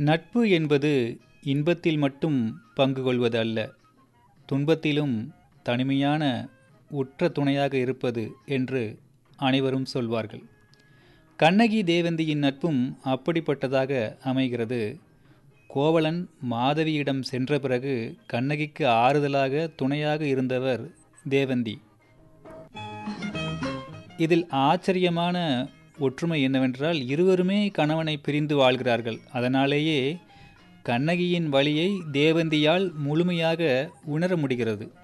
நட்பு என்பது இன்பத்தில் மட்டும் பங்கு கொள்வது அல்ல துன்பத்திலும் தனிமையான உற்ற துணையாக இருப்பது என்று அனைவரும் சொல்வார்கள் கண்ணகி தேவந்தியின் நட்பும் அப்படிப்பட்டதாக அமைகிறது கோவலன் மாதவியிடம் சென்ற பிறகு கண்ணகிக்கு ஆறுதலாக துணையாக இருந்தவர் தேவந்தி இதில் ஆச்சரியமான ஒற்றுமை என்னவென்றால் இருவருமே கணவனை பிரிந்து வாழ்கிறார்கள் அதனாலேயே கண்ணகியின் வழியை தேவந்தியால் முழுமையாக உணர முடிகிறது